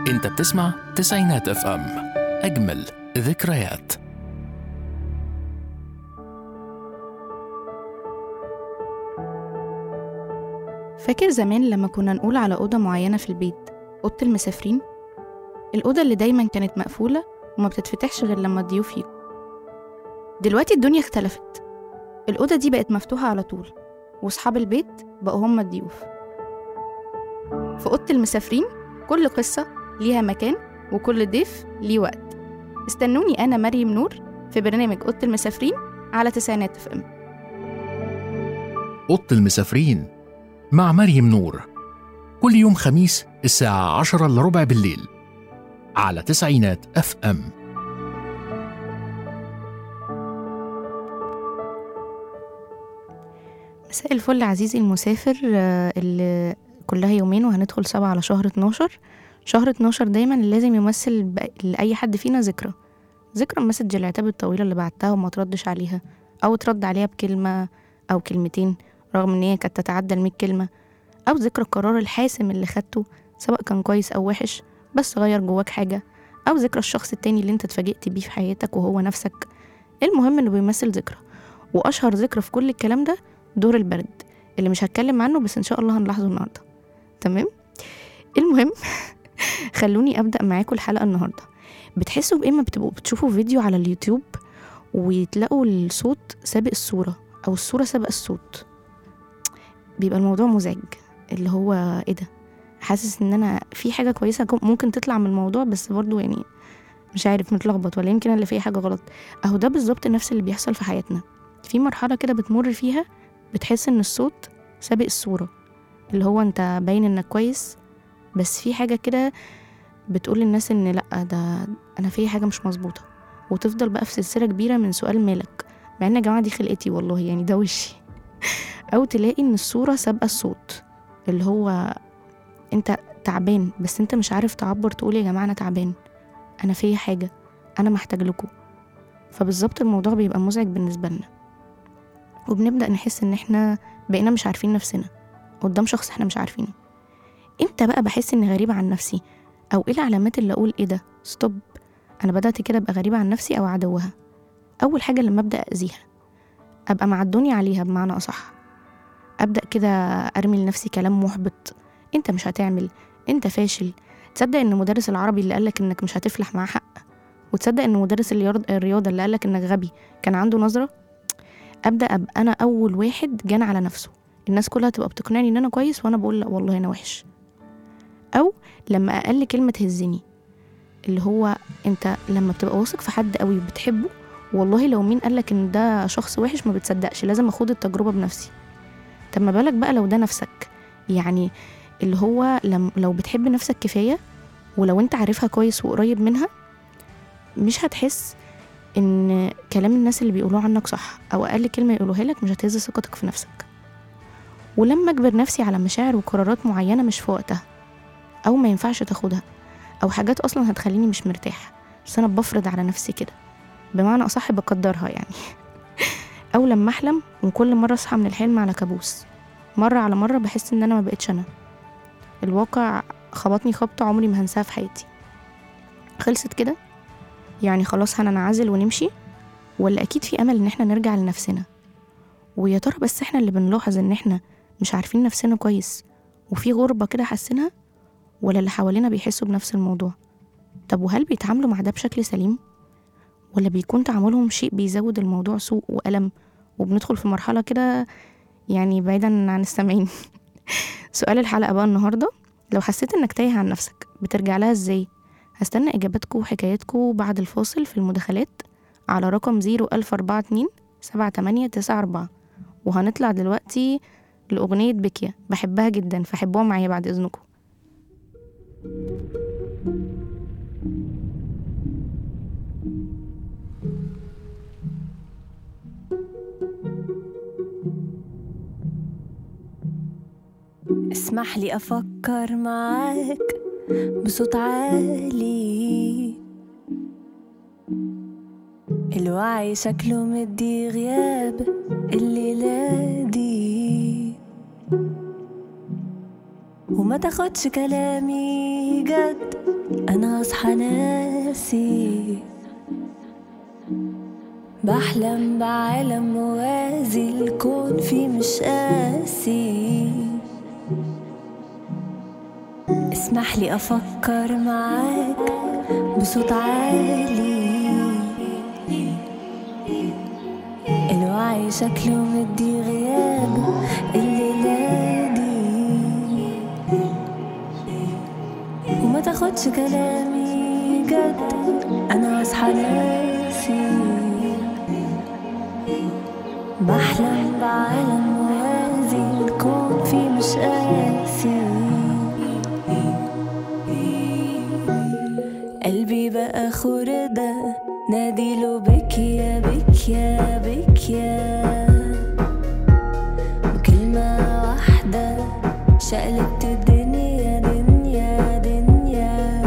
انت بتسمع تسعينات اف ام اجمل ذكريات فاكر زمان لما كنا نقول على أوضة معينة في البيت أوضة المسافرين الأوضة اللي دايما كانت مقفولة وما بتتفتحش غير لما الضيوف يجوا دلوقتي الدنيا اختلفت الأوضة دي بقت مفتوحة على طول وأصحاب البيت بقوا هم الضيوف في أوضة المسافرين كل قصة ليها مكان وكل ضيف ليه وقت استنوني أنا مريم نور في برنامج أوضة المسافرين على تسعينات اف ام أوضة المسافرين مع مريم نور كل يوم خميس الساعة عشرة إلا ربع بالليل على تسعينات اف ام مساء الفل عزيزي المسافر آه، اللي كلها يومين وهندخل سوا على شهر 12 شهر 12 دايما لازم يمثل ب- لأي حد فينا ذكرى ذكرى مسج العتاب الطويلة اللي بعتها وما تردش عليها أو ترد عليها بكلمة أو كلمتين رغم إن هي كانت تتعدى المية كلمة أو ذكرى القرار الحاسم اللي خدته سواء كان كويس أو وحش بس غير جواك حاجة أو ذكرى الشخص التاني اللي انت اتفاجئت بيه في حياتك وهو نفسك المهم إنه بيمثل ذكرى وأشهر ذكرى في كل الكلام ده دور البرد اللي مش هتكلم عنه بس ان شاء الله هنلاحظه النهارده تمام المهم خلوني ابدا معاكم الحلقه النهارده بتحسوا بايه ما بتبقوا بتشوفوا فيديو على اليوتيوب وتلاقوا الصوت سابق الصوره او الصوره سابقه الصوت بيبقى الموضوع مزعج اللي هو ايه ده حاسس ان انا في حاجه كويسه كم- ممكن تطلع من الموضوع بس برضو يعني مش عارف متلخبط ولا يمكن أنا اللي فيه حاجه غلط اهو ده بالظبط نفس اللي بيحصل في حياتنا في مرحله كده بتمر فيها بتحس ان الصوت سابق الصورة اللي هو انت باين انك كويس بس في حاجة كده بتقول للناس ان لأ ده انا في حاجة مش مظبوطة وتفضل بقى في سلسلة كبيرة من سؤال مالك مع ان يا جماعة دي خلقتي والله يعني ده وشي او تلاقي ان الصورة سابقة الصوت اللي هو انت تعبان بس انت مش عارف تعبر تقول يا جماعة انا تعبان انا فيا حاجة انا محتاج لكم فبالظبط الموضوع بيبقى مزعج بالنسبة لنا وبنبدأ نحس إن إحنا بقينا مش عارفين نفسنا قدام شخص إحنا مش عارفينه إمتى بقى بحس إني غريبة عن نفسي أو إيه العلامات اللي أقول إيه ده ستوب أنا بدأت كده أبقى غريبة عن نفسي أو عدوها أول حاجة لما أبدأ أذيها أبقى مع الدنيا عليها بمعنى أصح أبدأ كده أرمي لنفسي كلام محبط أنت مش هتعمل أنت فاشل تصدق إن مدرس العربي اللي قالك إنك مش هتفلح معاه حق وتصدق إن مدرس اليار- الرياضة اللي قالك إنك غبي كان عنده نظرة ابدا ابقى انا اول واحد جان على نفسه الناس كلها تبقى بتقنعني ان انا كويس وانا بقول لا والله انا وحش او لما اقل كلمه تهزني اللي هو انت لما بتبقى واثق في حد قوي وبتحبه والله لو مين قالك ان ده شخص وحش ما بتصدقش لازم اخد التجربه بنفسي طب ما بالك بقى لو ده نفسك يعني اللي هو لم لو بتحب نفسك كفايه ولو انت عارفها كويس وقريب منها مش هتحس ان كلام الناس اللي بيقولوه عنك صح او اقل كلمه يقولوها لك مش هتهز ثقتك في نفسك ولما اجبر نفسي على مشاعر وقرارات معينه مش في وقتها او ما ينفعش تاخدها او حاجات اصلا هتخليني مش مرتاح بس انا بفرض على نفسي كده بمعنى اصح بقدرها يعني او لما احلم وكل مره اصحى من الحلم على كابوس مره على مره بحس ان انا ما بقتش انا الواقع خبطني خبطه عمري ما هنساها في حياتي خلصت كده يعني خلاص هننعزل ونمشي ولا اكيد في امل ان احنا نرجع لنفسنا ويا ترى بس احنا اللي بنلاحظ ان احنا مش عارفين نفسنا كويس وفي غربة كده حاسينها ولا اللي حوالينا بيحسوا بنفس الموضوع طب وهل بيتعاملوا مع ده بشكل سليم ولا بيكون تعاملهم شيء بيزود الموضوع سوء وألم وبندخل في مرحلة كده يعني بعيدا عن السامعين سؤال الحلقة بقى النهاردة لو حسيت انك تايه عن نفسك بترجع لها ازاي هستنى إجاباتكم وحكاياتكم بعد الفاصل في المداخلات على رقم زيرو ألف أربعة اتنين سبعة تمانية تسعة أربعة وهنطلع دلوقتي لأغنية بكيا بحبها جدا فحبوها معايا بعد إذنكم اسمح لي أفكر معاك بصوت عالي الوعي شكله مدي غياب الليلة دي وما تاخدش كلامي جد انا اصحى ناسي بحلم بعالم موازي الكون فيه مش قاسي اسمح لي افكر معاك بصوت عالي الوعي شكله مدي غياب الليلة دي وما تاخدش كلامي جد انا اصحى ناسي بحلم بعالم موازي الكون فيه مش قاسي قلبي بقى خردة ناديله بك يا بك يا بك يا بكلمة واحدة شقلبت الدنيا دنيا دنيا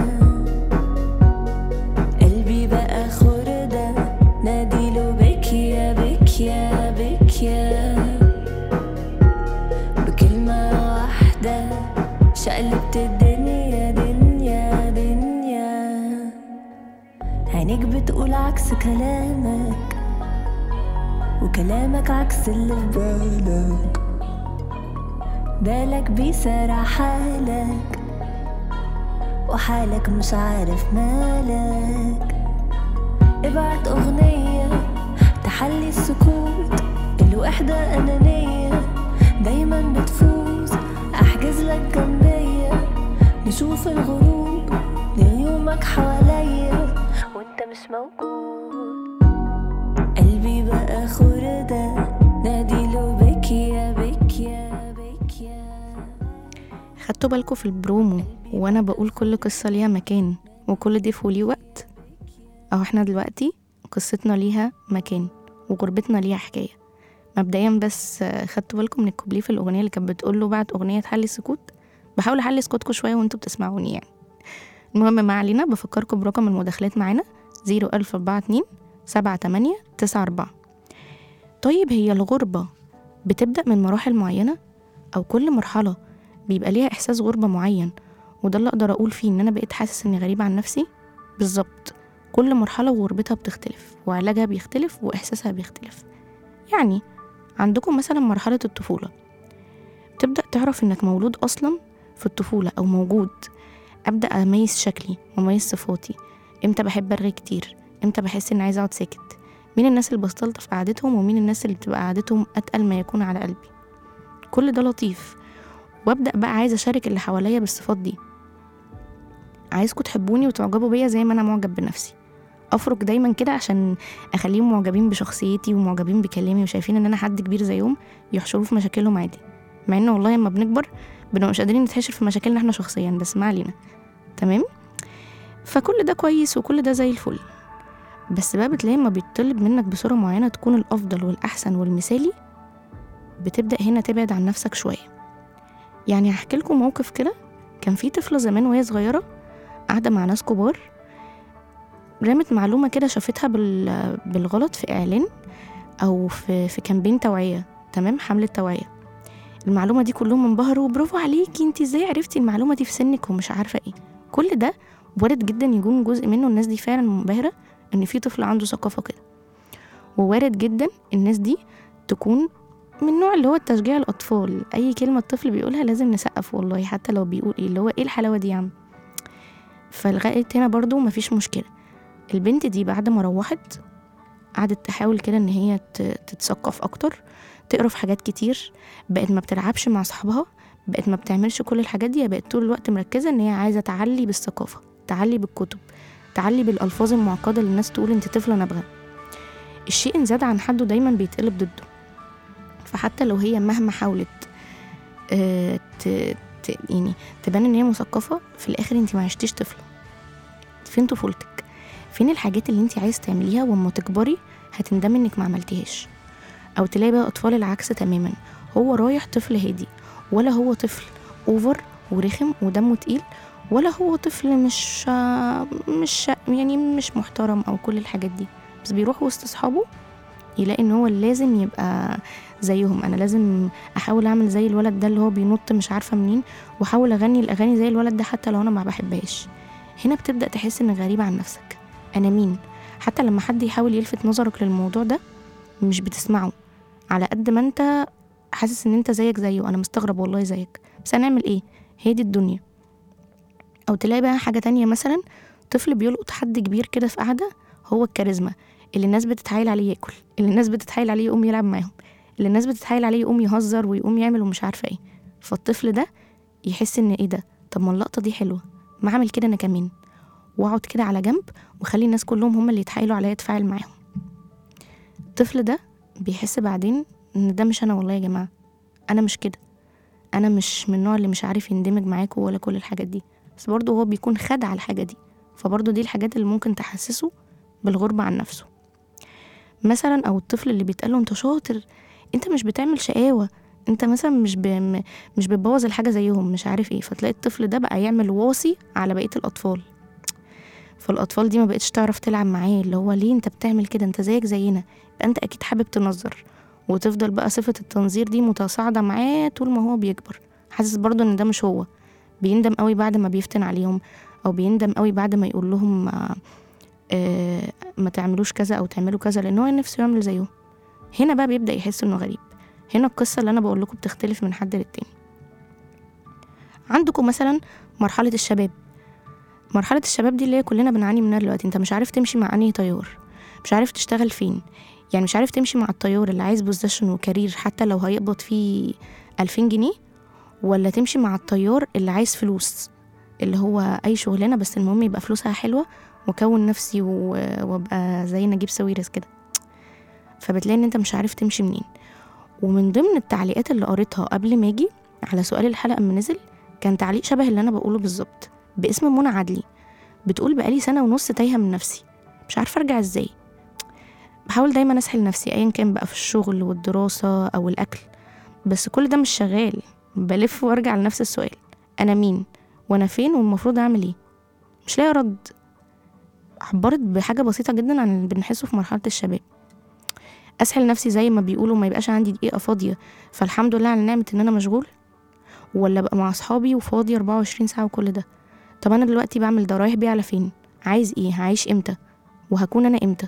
قلبي بقى خردة ناديله بك يا بك يا بك يا بكلمة واحدة شقلبت الدنيا دنيا دنيا عينيك بتقول عكس كلامك وكلامك عكس اللي في بالك بالك بيسرع حالك وحالك مش عارف مالك ابعت أغنية تحلي السكوت الوحدة أنانية دايما بتفوز أحجز لك جنبية نشوف الغروب ليومك حواليا وانت مش موجود قلبي بقى خردة ناديله بك يا بك يا بك يا خدتوا بالكم في البرومو وانا بقول كل قصة ليها مكان وكل ضيف وليه وقت اهو احنا دلوقتي قصتنا ليها مكان وغربتنا ليها حكاية مبدئيا بس آه، خدتوا بالكم من الكوبليه في الأغنية اللي كانت بتقول له بعد أغنية تحلي السكوت بحاول أحلي سكوتكم شوية وانتوا بتسمعوني يعني المهم ما علينا بفكركم برقم المداخلات معانا زيرو ألف أربعة اتنين سبعة تمانية تسعة أربعة طيب هي الغربة بتبدأ من مراحل معينة أو كل مرحلة بيبقى ليها إحساس غربة معين وده اللي أقدر أقول فيه إن أنا بقيت حاسس إني غريبة عن نفسي بالظبط كل مرحلة وغربتها بتختلف وعلاجها بيختلف وإحساسها بيختلف يعني عندكم مثلا مرحلة الطفولة تبدأ تعرف إنك مولود أصلا في الطفولة أو موجود أبدأ أميز شكلي وأميز صفاتي إمتى بحب أرغي كتير إمتى بحس إني عايزة أقعد ساكت مين الناس اللي بستلطف قعدتهم ومين الناس اللي بتبقى قعدتهم أتقل ما يكون على قلبي كل ده لطيف وابدا بقى عايزه اشارك اللي حواليا بالصفات دي عايزكم تحبوني وتعجبوا بيا زي ما انا معجب بنفسي افرك دايما كده عشان اخليهم معجبين بشخصيتي ومعجبين بكلامي وشايفين ان انا حد كبير زيهم يحشروا في مشاكلهم عادي مع ان والله لما بنكبر بنبقى مش قادرين نتحشر في مشاكلنا احنا شخصيا بس ما علينا تمام فكل ده كويس وكل ده زي الفل بس بقى بتلاقي لما بيطلب منك بصورة معينة تكون الأفضل والأحسن والمثالي بتبدأ هنا تبعد عن نفسك شوية يعني هحكي لكم موقف كده كان في طفلة زمان وهي صغيرة قاعدة مع ناس كبار رمت معلومة كده شافتها بال... بالغلط في إعلان أو في, في كامبين توعية تمام حملة توعية المعلومة دي كلهم انبهروا برافو عليكي انت ازاي عرفتي المعلومة دي في سنك ومش عارفة ايه كل ده وارد جدا يكون جزء منه الناس دي فعلا منبهرة ان في طفل عنده ثقافة كده ووارد جدا الناس دي تكون من النوع اللي هو تشجيع الأطفال أي كلمة الطفل بيقولها لازم نسقف والله حتى لو بيقول إيه اللي هو إيه الحلاوة دي يا عم فلغاية هنا برضو مفيش مشكلة البنت دي بعد ما روحت قعدت تحاول كده إن هي ت- تتثقف أكتر تقرا في حاجات كتير بقت ما بتلعبش مع صحابها بقت ما بتعملش كل الحاجات دي بقت طول الوقت مركزة إن هي عايزة تعلي بالثقافة تعلي بالكتب تعلي بالألفاظ المعقدة اللي الناس تقول أنت طفلة نابغة الشيء إن زاد عن حده دايما بيتقلب ضده فحتى لو هي مهما حاولت آه، ت- ت- يعني تبان ان هي مثقفه في الاخر انت ما عشتيش طفله فين طفولتك فين الحاجات اللي انت عايز تعمليها واما تكبري هتندمي انك ما عملتيهاش او تلاقي بقى اطفال العكس تماما هو رايح طفل هادي ولا هو طفل اوفر ورخم ودمه تقيل ولا هو طفل مش آه، مش يعني مش محترم او كل الحاجات دي بس بيروح وسط اصحابه يلاقي ان هو لازم يبقى زيهم انا لازم احاول اعمل زي الولد ده اللي هو بينط مش عارفه منين واحاول اغني الاغاني زي الولد ده حتى لو انا ما بحبهاش هنا بتبدا تحس انك غريب عن نفسك انا مين حتى لما حد يحاول يلفت نظرك للموضوع ده مش بتسمعه على قد ما انت حاسس ان انت زيك زيه انا مستغرب والله زيك بس هنعمل ايه هي دي الدنيا او تلاقي بقى حاجه تانية مثلا طفل بيلقط حد كبير كده في قعده هو الكاريزما اللي الناس بتتحايل عليه ياكل اللي الناس بتتحايل عليه يقوم يلعب معاهم اللي الناس بتتحايل عليه يقوم يهزر ويقوم يعمل ومش عارفه ايه فالطفل ده يحس ان ايه ده طب ما اللقطه دي حلوه ما اعمل كده انا كمان واقعد كده على جنب واخلي الناس كلهم هم اللي يتحايلوا عليا اتفاعل معاهم الطفل ده بيحس بعدين ان ده مش انا والله يا جماعه انا مش كده انا مش من النوع اللي مش عارف يندمج معاكم ولا كل الحاجات دي بس برضه هو بيكون خد على الحاجه دي فبرضه دي الحاجات اللي ممكن تحسسه بالغربه عن نفسه مثلا او الطفل اللي بيتقال له انت شاطر انت مش بتعمل شقاوه انت مثلا مش ب... م- مش بتبوظ الحاجه زيهم مش عارف ايه فتلاقي الطفل ده بقى يعمل واصي على بقيه الاطفال فالاطفال دي ما بقتش تعرف تلعب معاه اللي هو ليه انت بتعمل كده انت زيك زينا يبقى انت اكيد حابب تنظر وتفضل بقى صفه التنظير دي متصاعده معاه طول ما هو بيكبر حاسس برضه ان ده مش هو بيندم قوي بعد ما بيفتن عليهم او بيندم قوي بعد ما يقول لهم آه، آه، ما تعملوش كذا او تعملوا كذا لان هو نفسه يعمل زيهم هنا بقى بيبدا يحس انه غريب هنا القصه اللي انا بقول لكم بتختلف من حد للتاني عندكم مثلا مرحله الشباب مرحله الشباب دي اللي هي كلنا بنعاني منها دلوقتي انت مش عارف تمشي مع انهي تيار مش عارف تشتغل فين يعني مش عارف تمشي مع التيار اللي عايز بوزيشن وكارير حتى لو هيقبض فيه ألفين جنيه ولا تمشي مع التيار اللي عايز فلوس اللي هو أي شغلانة بس المهم يبقى فلوسها حلوة وأكون نفسي و- وأبقى زي نجيب ساويرس كده فبتلاقي إن أنت مش عارف تمشي منين ومن ضمن التعليقات اللي قريتها قبل ما أجي على سؤال الحلقة أما نزل كان تعليق شبه اللي أنا بقوله بالظبط باسم منى عدلي بتقول بقالي سنة ونص تايهة من نفسي مش عارفة أرجع إزاي بحاول دايما أسحل نفسي أيا كان بقى في الشغل والدراسة أو الأكل بس كل ده مش شغال بلف وارجع لنفس السؤال انا مين وانا فين والمفروض اعمل ايه مش لاقي رد عبرت بحاجه بسيطه جدا عن اللي بنحسه في مرحله الشباب اسحل نفسي زي ما بيقولوا ما يبقاش عندي دقيقه فاضيه فالحمد لله على نعمه ان انا مشغول ولا ابقى مع اصحابي وفاضي 24 ساعه وكل ده طب انا دلوقتي بعمل ده رايح بيه على فين عايز ايه هعيش امتى وهكون انا امتى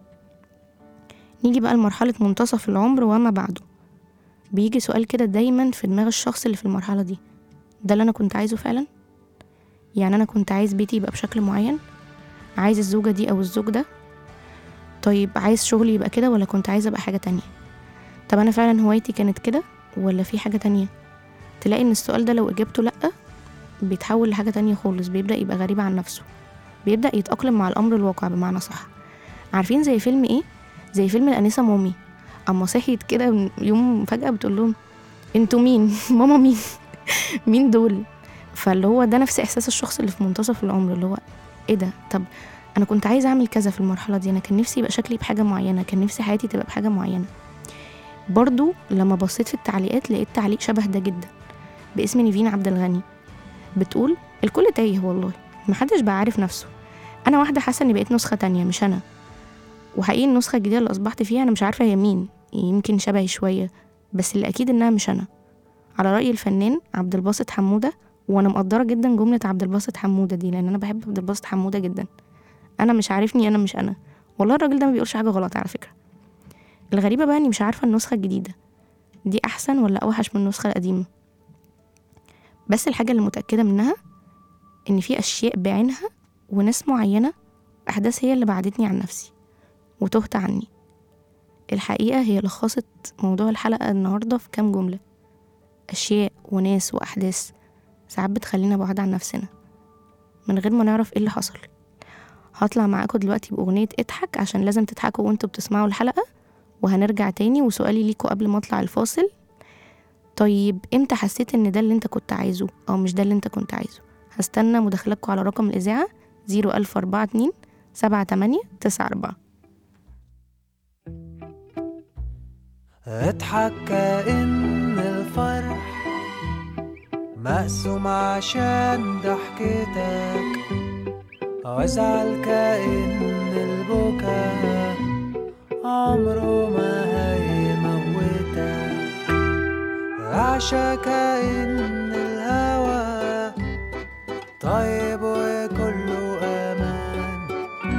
نيجي بقى لمرحله منتصف العمر وما بعده بيجي سؤال كده دايما في دماغ الشخص اللي في المرحلة دي ده اللي أنا كنت عايزه فعلا يعني أنا كنت عايز بيتي يبقى بشكل معين عايز الزوجة دي أو الزوج ده طيب عايز شغلي يبقى كده ولا كنت عايزة أبقى حاجة تانية طب أنا فعلا هوايتي كانت كده ولا في حاجة تانية تلاقي إن السؤال ده لو إجابته لأ بيتحول لحاجة تانية خالص بيبدأ يبقى غريب عن نفسه بيبدأ يتأقلم مع الأمر الواقع بمعنى صح عارفين زي فيلم إيه؟ زي فيلم الأنسة مومي اما صحيت كده من يوم فجأة بتقول لهم انتوا مين ماما مين مين دول فاللي هو ده نفس احساس الشخص اللي في منتصف العمر اللي هو ايه ده طب انا كنت عايزه اعمل كذا في المرحله دي انا كان نفسي يبقى شكلي بحاجه معينه كان نفسي حياتي تبقى بحاجه معينه برضو لما بصيت في التعليقات لقيت تعليق شبه ده جدا باسم نيفين عبد الغني بتقول الكل تايه والله محدش بقى عارف نفسه انا واحده حاسه اني بقيت نسخه تانية مش انا وحقيقي النسخه الجديده اللي اصبحت فيها انا مش عارفه هي مين يمكن شبهي شويه بس اللي اكيد انها مش انا على راي الفنان عبد الباسط حموده وانا مقدره جدا جمله عبد الباسط حموده دي لان انا بحب عبد الباسط حموده جدا انا مش عارفني انا مش انا والله الراجل ده ما بيقولش حاجه غلط على فكره الغريبه بقى اني مش عارفه النسخه الجديده دي احسن ولا اوحش من النسخه القديمه بس الحاجه اللي متاكده منها ان في اشياء بعينها وناس معينه احداث هي اللي بعدتني عن نفسي وتهت عني الحقيقة هي لخصت موضوع الحلقة النهاردة في كام جملة أشياء وناس وأحداث ساعات بتخلينا بعاد عن نفسنا من غير ما نعرف ايه اللي حصل هطلع معاكم دلوقتي بأغنية اضحك عشان لازم تضحكوا وانتوا بتسمعوا الحلقة وهنرجع تاني وسؤالي ليكوا قبل ما اطلع الفاصل طيب امتى حسيت ان ده اللي انت كنت عايزه او مش ده اللي انت كنت عايزه هستنى مداخلتكم على رقم الإذاعة زيرو ألف أربعة اتنين سبعة تمانية تسعة أربعة اضحك كأن الفرح مقسوم عشان ضحكتك وازعل كأن البكا عمره ما هيموتك عشا كأن الهوى طيب وكله أمان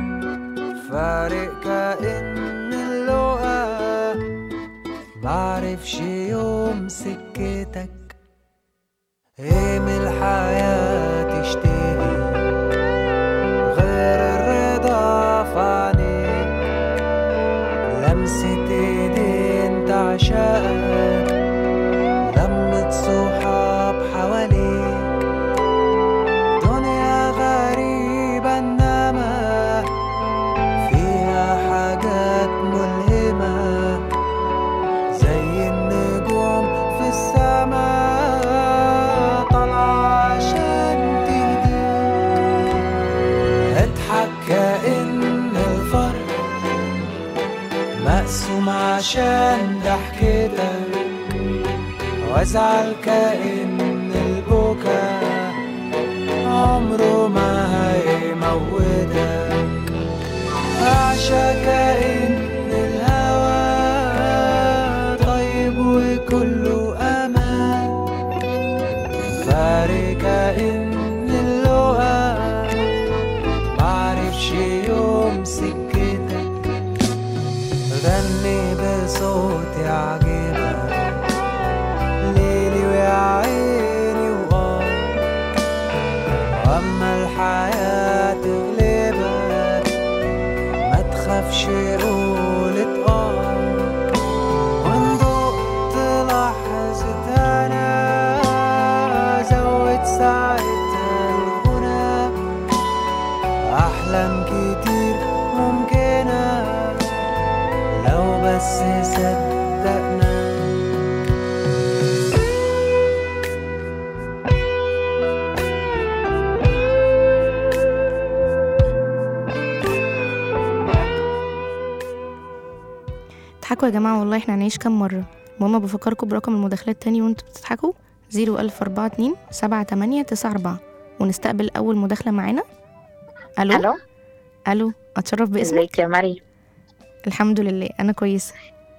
فارق كأن اللقا معرفش يوم سكتك ايه من الحياة تشتهي غير الرضا في عينيك لمسة ايدين تعشقك لمة صحاب حواليك دنيا غريبة انما فيها حاجات ملهمة زي النجوم في السماء طالعة عشان تهديك اضحك كأن الفرح مقسوم عشان ضحكتك وازعل كأن البكا عمره ما هيموتك أعشى كأن الهوى طيب وكله أمان فارق كأن اللقا معرفش يوم سكتك غني بصوت يعجبك ليلي ويا عيني وغار واما الحياة تغلبك ما تخافش قول اتقار وان دقت لحظة انا زود ساعتها الغنى احلام كتير ممكنة لو بس صدقنا اضحكوا يا جماعة والله احنا هنعيش كام مرة ماما بفكركم برقم المداخلات تاني وانتوا بتضحكوا زيرو ألف أربعة اتنين سبعة تمانية تسعة أربعة ونستقبل أول مداخلة معانا ألو الو ألو أتشرف باسمك ازيك يا مريم الحمد لله أنا كويسة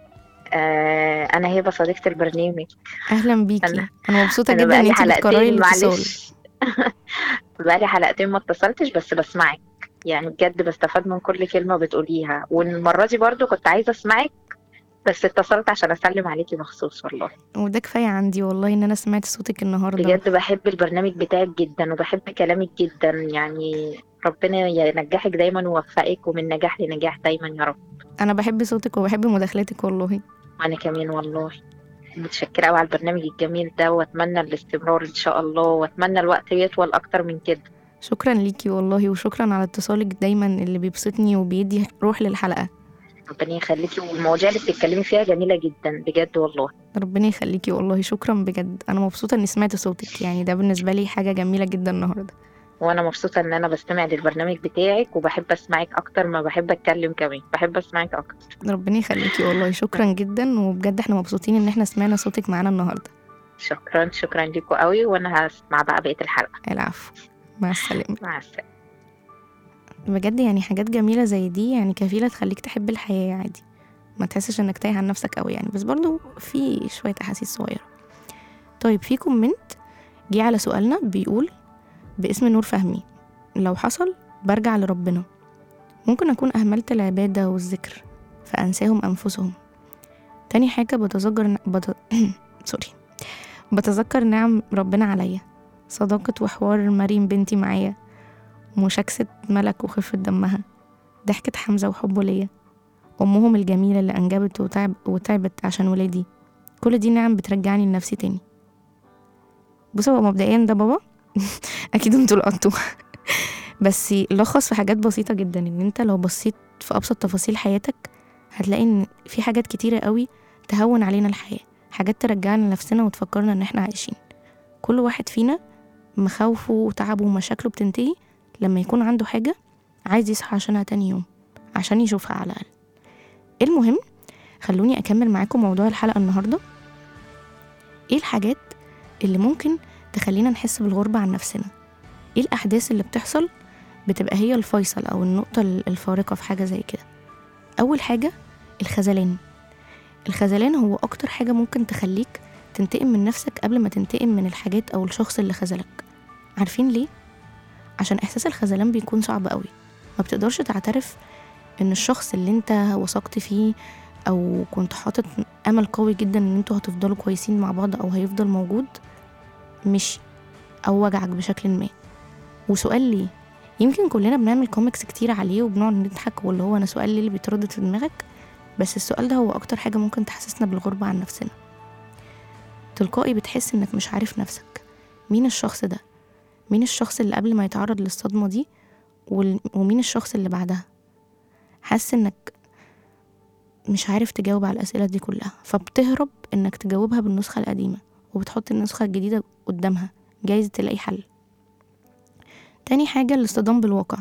آه انا هبه صديقه البرنامج أهلا بيكي أنا- أنا مبسوطة انا جدا إن بقالي انتي بتكرري حلقتين الاتصال معلش بقالي حلقتين ما اتصلتش بس بسمعك يعني بجد بستفاد من كل كلمه بتقوليها والمره دي برضو كنت عايزه اسمعك بس اتصلت عشان اسلم عليكي مخصوص والله وده كفاية عندي والله إن أنا سمعت صوتك النهاردة بجد بحب البرنامج بتاعك جدا وبحب كلامك جدا يعني ربنا ينجحك دايما ويوفقك ومن نجاح لنجاح دايما يا رب أنا بحب صوتك وبحب مداخلاتك والله وانا كمان والله متشكرة قوي على البرنامج الجميل ده واتمنى الاستمرار ان شاء الله واتمنى الوقت يطول اكتر من كده شكرا ليكي والله وشكرا على اتصالك دايما اللي بيبسطني وبيدي روح للحلقة ربنا يخليكي والمواضيع اللي بتتكلمي فيها جميلة جدا بجد والله ربنا يخليكي والله شكرا بجد أنا مبسوطة إني سمعت صوتك يعني ده بالنسبة لي حاجة جميلة جدا النهاردة وانا مبسوطة ان انا بستمع للبرنامج بتاعك وبحب اسمعك اكتر ما بحب اتكلم كمان بحب اسمعك اكتر ربنا يخليكي والله شكرا جدا وبجد احنا مبسوطين إن احنا سمعنا صوتك معانا النهاردة شكرا شكرا ليكوا قوي وانا هسمع بقى بقية الحلقة العفو مع السلامة مع السلامة بجد يعني حاجات جميلة زي دي يعني كفيلة تخليك تحب الحياة عادي ما تحسش انك تايه عن نفسك قوي يعني بس برضو في شوية أحاسيس صغيرة طيب في كومنت جه على سؤالنا بيقول باسم نور فهمي لو حصل برجع لربنا ممكن أكون أهملت العبادة والذكر فأنساهم أنفسهم تاني حاجة بتذكر بت... سوري بتذكر نعم ربنا عليا صداقة وحوار مريم بنتي معايا مشاكسة ملك وخفة دمها ضحكة حمزة وحبه ليا أمهم الجميلة اللي أنجبت وتعب وتعبت عشان ولادي كل دي نعم بترجعني لنفسي تاني بصوا هو مبدئيا ده بابا أكيد انتوا لقطتوا بس لخص في حاجات بسيطة جدا إن أنت لو بصيت في أبسط تفاصيل حياتك هتلاقي إن في حاجات كتيرة قوي تهون علينا الحياة حاجات ترجعنا لنفسنا وتفكرنا إن إحنا عايشين كل واحد فينا مخاوفه وتعبه ومشاكله بتنتهي لما يكون عنده حاجة عايز يصحى عشانها تاني يوم عشان يشوفها على الأقل المهم خلوني أكمل معاكم موضوع الحلقة النهاردة إيه الحاجات اللي ممكن تخلينا نحس بالغربة عن نفسنا إيه الأحداث اللي بتحصل بتبقى هي الفيصل أو النقطة الفارقة في حاجة زي كده أول حاجة الخذلان الخذلان هو أكتر حاجة ممكن تخليك تنتقم من نفسك قبل ما تنتقم من الحاجات أو الشخص اللي خذلك عارفين ليه؟ عشان إحساس الخذلان بيكون صعب قوي ما بتقدرش تعترف إن الشخص اللي انت وثقت فيه أو كنت حاطط أمل قوي جدا إن انتوا هتفضلوا كويسين مع بعض أو هيفضل موجود مشي أو وجعك بشكل ما وسؤال ليه يمكن كلنا بنعمل كوميكس كتير عليه وبنقعد نضحك واللي هو انا سؤال ليه اللي بيتردد في دماغك بس السؤال ده هو اكتر حاجة ممكن تحسسنا بالغربة عن نفسنا تلقائي بتحس انك مش عارف نفسك مين الشخص ده مين الشخص اللي قبل ما يتعرض للصدمة دي وال- ومين الشخص اللي بعدها حاسس انك مش عارف تجاوب على الأسئلة دي كلها فبتهرب انك تجاوبها بالنسخة القديمة وبتحط النسخة الجديدة قدامها جايز تلاقي حل تاني حاجة الاصطدام بالواقع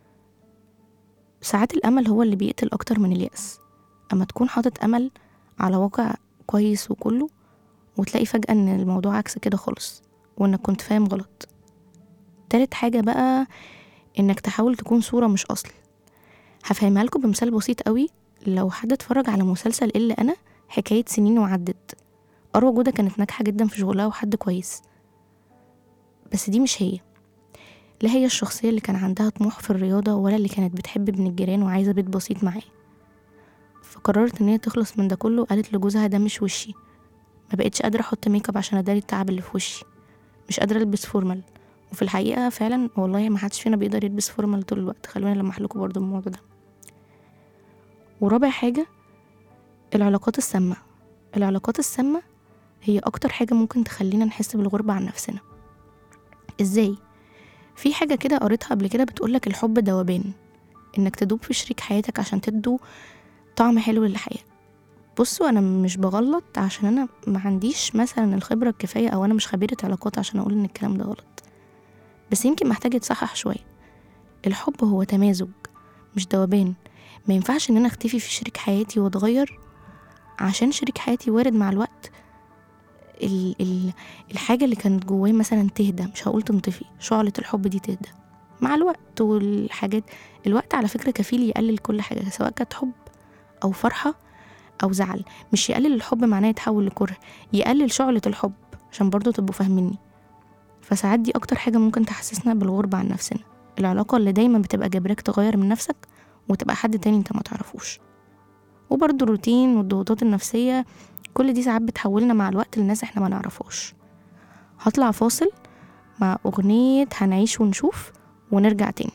ساعات الأمل هو اللي بيقتل أكتر من اليأس أما تكون حاطط أمل على واقع كويس وكله وتلاقي فجأة إن الموضوع عكس كده خالص وإنك كنت فاهم غلط تالت حاجة بقى إنك تحاول تكون صورة مش أصل هفهمها لكم بمثال بسيط قوي لو حد اتفرج على مسلسل إلا أنا حكاية سنين وعدت أروى جودة كانت ناجحة جدا في شغلها وحد كويس بس دي مش هي لا هي الشخصية اللي كان عندها طموح في الرياضة ولا اللي كانت بتحب ابن الجيران وعايزة بيت بسيط معاه فقررت ان هي تخلص من ده كله وقالت لجوزها ده مش وشي ما بقتش قادرة احط ميك اب عشان اداري التعب اللي في وشي مش قادرة البس فورمال وفي الحقيقة فعلا والله ما حدش فينا بيقدر يلبس فورمال طول الوقت خلونا لمح لكم برضو الموضوع ده ورابع حاجة العلاقات السامة العلاقات السامة هي أكتر حاجة ممكن تخلينا نحس بالغربة عن نفسنا ازاي؟ في حاجة كده قريتها قبل كده بتقولك الحب دوبان انك تدوب في شريك حياتك عشان تدوا طعم حلو للحياة بصوا انا مش بغلط عشان انا ما عنديش مثلا الخبرة الكفاية او انا مش خبيرة علاقات عشان اقول ان الكلام ده غلط بس يمكن محتاج يتصحح شوية الحب هو تمازج مش دوبان ما ينفعش ان انا اختفي في شريك حياتي واتغير عشان شريك حياتي وارد مع الوقت ال ال الحاجة اللي كانت جواه مثلا تهدى مش هقول تنطفي شعلة الحب دي تهدى مع الوقت والحاجات الوقت على فكرة كفيل يقلل كل حاجة سواء كانت حب أو فرحة أو زعل مش يقلل الحب معناه يتحول لكره يقلل شعلة الحب عشان برضو تبقوا فاهميني فساعات دي أكتر حاجة ممكن تحسسنا بالغربة عن نفسنا العلاقة اللي دايما بتبقى جبراك تغير من نفسك وتبقى حد تاني انت ما تعرفوش وبرضو الروتين والضغوطات النفسية كل دي ساعات بتحولنا مع الوقت لناس احنا ما نعرفوش هطلع فاصل مع أغنية هنعيش ونشوف ونرجع تاني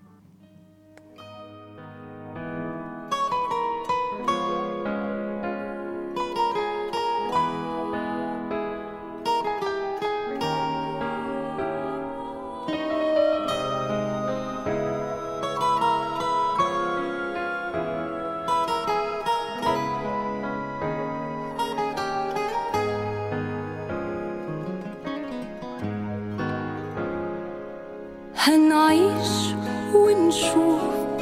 هنعيش ونشوف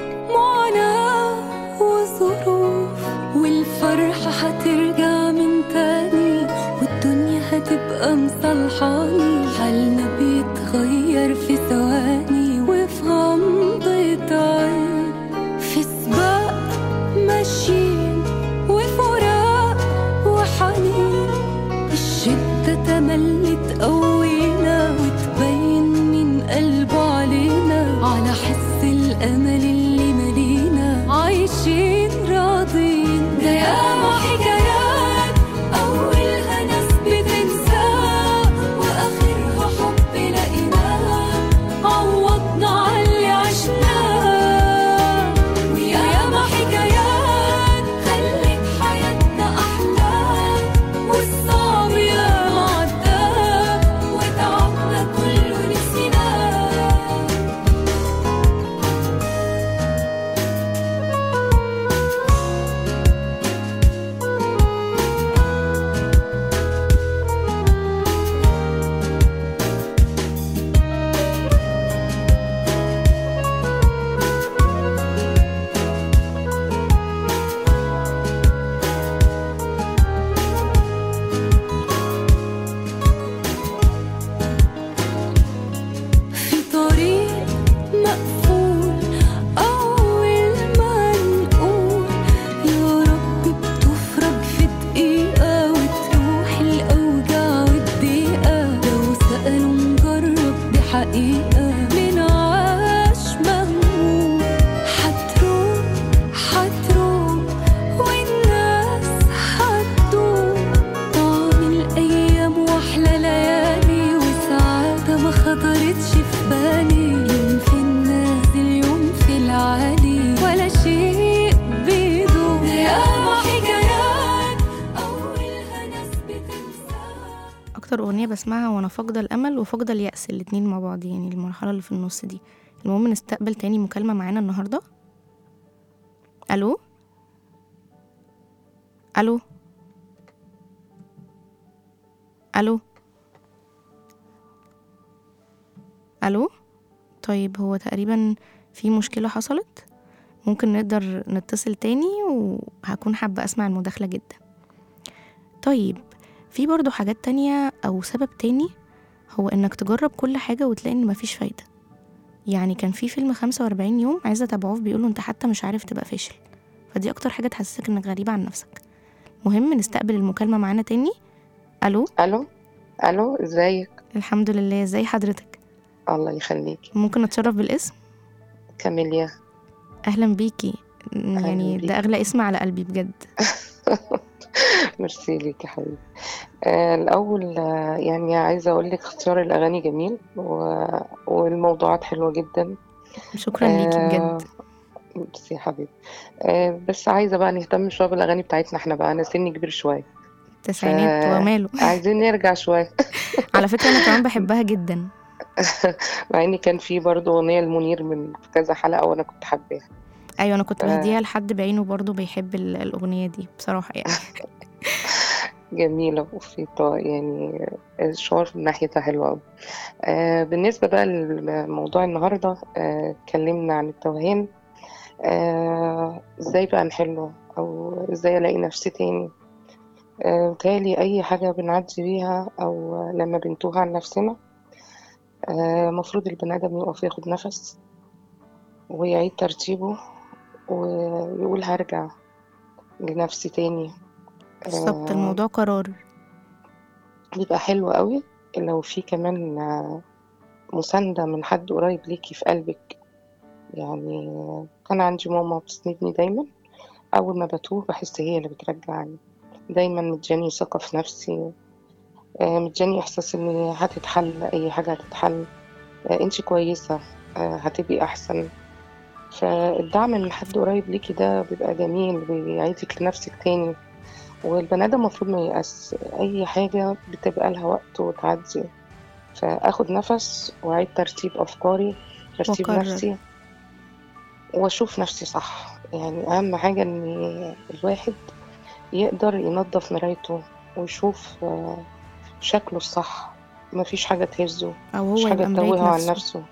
معاناة وظروف والفرحة هترجع من تاني والدنيا هتبقى مصلحاني حالنا بيتغير في ثواني وفي غمضة عين في سباق ماشيين وفراق وحنين الشدة تملي تقوينا وتبين من قلبه علينا على حس الأمل اللي ملينا عايشين راضين ده ياما حكايات أولها ناس بتنساه وآخرها حب دقيقة من عاش مهموم حتروح حتروح والناس حتدوم طعم الأيام وأحلى ليالي وسعادة ما خطرتش في بالي يوم في النازل يوم في العالي ولا شيء بيدوم يا حكايات أولها ناس بتنساها اكتر اغنيه بسمعها وانا فاقده الامل وفاقده اليأس الاتنين مع بعض يعني المرحله اللي في النص دي المهم نستقبل تاني مكالمه معانا النهارده الو الو الو الو طيب هو تقريبا في مشكله حصلت ممكن نقدر نتصل تاني وهكون حابه اسمع المداخله جدا طيب في برضو حاجات تانية أو سبب تاني هو إنك تجرب كل حاجة وتلاقي إن مفيش فايدة يعني كان في فيلم 45 يوم عايزة أتابعوه بيقولوا أنت حتى مش عارف تبقى فاشل فدي أكتر حاجة تحسسك إنك غريب عن نفسك مهم نستقبل المكالمة معانا تاني ألو الو الو ازيك الحمد لله ازاي حضرتك الله يخليكي ممكن أتشرف بالاسم كاميليا أهلا بيكي يعني بيكي. ده أغلى اسم على قلبي بجد ميرسي ليك يا حبيبي آه الاول آه، يعني عايزه اقول لك اختيار الاغاني جميل و... والموضوعات حلوه جدا شكرا ليكي آه، بجد ميرسي يا حبيبي آه بس عايزه بقى نهتم شويه بالاغاني بتاعتنا احنا بقى انا سني كبير شويه تسعينات ف- وماله عايزين نرجع شويه على فكرة أنا كمان بحبها جدا مع ان كان في برضه اغنيه المنير من كذا حلقه وانا كنت حباها ايوه انا كنت آه. بهديها لحد بعينه برضه بيحب ال- الاغنيه دي بصراحه يعني جميلة وفي طا- يعني الشعور من ناحيتها حلوة أوي آه بالنسبة بقى لموضوع النهاردة آه، اتكلمنا عن التوهان آه ازاي بقى نحله أو ازاي ألاقي نفسي تاني آه بتهيألي أي حاجة بنعدي بيها أو لما بنتوه عن نفسنا آه، مفروض البني آدم يقف ياخد نفس ويعيد ترتيبه ويقول هرجع لنفسي تاني بالظبط آه، الموضوع قرار بيبقى حلو قوي لو في كمان آه، مساندة من حد قريب ليكي في قلبك يعني آه، كان عندي ماما بتسندني دايما أول ما بتوه بحس هي اللي بترجعني دايما مدياني ثقة في نفسي آه، مدياني إحساس إن هتتحل أي حاجة هتتحل آه، انتي كويسة آه، هتبقي أحسن فالدعم من حد قريب ليكي ده بيبقى جميل بيعيدك لنفسك تاني والبني آدم المفروض ما ييأس أي حاجة بتبقى لها وقت وتعدي فآخد نفس وأعيد ترتيب أفكاري ترتيب وأقرر. نفسي وأشوف نفسي صح يعني أهم حاجة إن الواحد يقدر ينظف مرايته ويشوف آه، شكله الصح مفيش حاجة تهزه او هو مش حاجة يبقى مراية تتوهه عن نفسه نفسه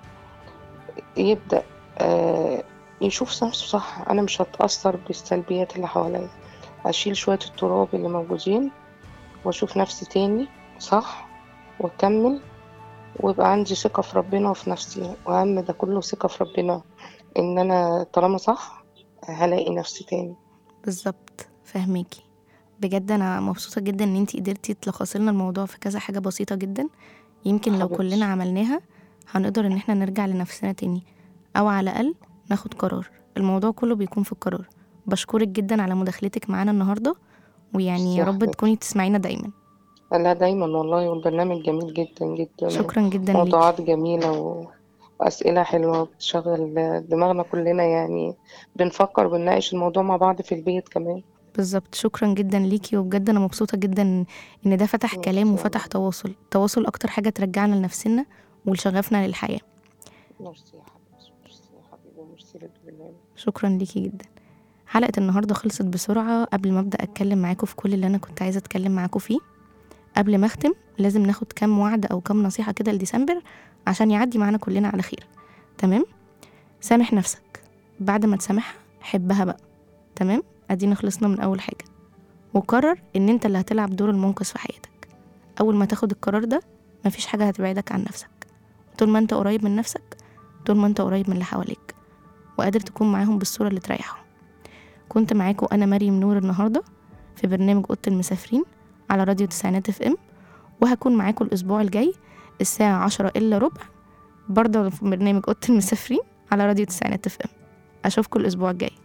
يبدأ آه، يشوف نفسه صح أنا مش هتأثر بالسلبيات اللي حواليا أشيل شوية التراب اللي موجودين وأشوف نفسي تاني صح وأكمل ويبقى عندي ثقة في ربنا وفي نفسي وأهم ده كله ثقة في ربنا إن أنا طالما صح هلاقي نفسي تاني بالظبط فهميكي بجد انا مبسوطه جدا ان انتي قدرتي تلخصي لنا الموضوع في كذا حاجه بسيطه جدا يمكن لو حبيبتي. كلنا عملناها هنقدر ان احنا نرجع لنفسنا تاني او على الاقل ناخد قرار الموضوع كله بيكون في القرار بشكرك جدا على مداخلتك معانا النهارده ويعني يا صح رب حبيبتي. تكوني تسمعينا دايما لا دايما والله والبرنامج جميل جدا جدا شكرا جدا ليكي موضوعات جميلة و... وأسئلة حلوة بتشغل دماغنا كلنا يعني بنفكر ونناقش الموضوع مع بعض في البيت كمان بالظبط شكرا جدا ليكي وبجد انا مبسوطه جدا ان ده فتح ميرسي كلام يا وفتح تواصل تواصل اكتر حاجه ترجعنا لنفسنا ولشغفنا للحياه ميرسي يا حبيبتي ميرسي يا حبيبي وميرسي للبرنامج شكرا ليكي جدا حلقه النهارده خلصت بسرعه قبل ما ابدا اتكلم معاكم في كل اللي انا كنت عايزه اتكلم معاكم فيه قبل ما اختم لازم ناخد كام وعد او كام نصيحه كده لديسمبر عشان يعدي معانا كلنا على خير تمام سامح نفسك بعد ما تسامحها حبها بقى تمام ادينا خلصنا من اول حاجه وقرر ان انت اللي هتلعب دور المنقذ في حياتك اول ما تاخد القرار ده مفيش حاجه هتبعدك عن نفسك طول ما انت قريب من نفسك طول ما انت قريب من اللي حواليك وقادر تكون معاهم بالصوره اللي تريحهم كنت معاكم انا مريم نور النهارده في برنامج اوضه المسافرين على راديو تسعينات اف ام وهكون معاكم الاسبوع الجاي الساعه عشرة الا ربع برضه في برنامج أوضة المسافرين على راديو تسعينات اف ام أشوفكم الأسبوع الجاي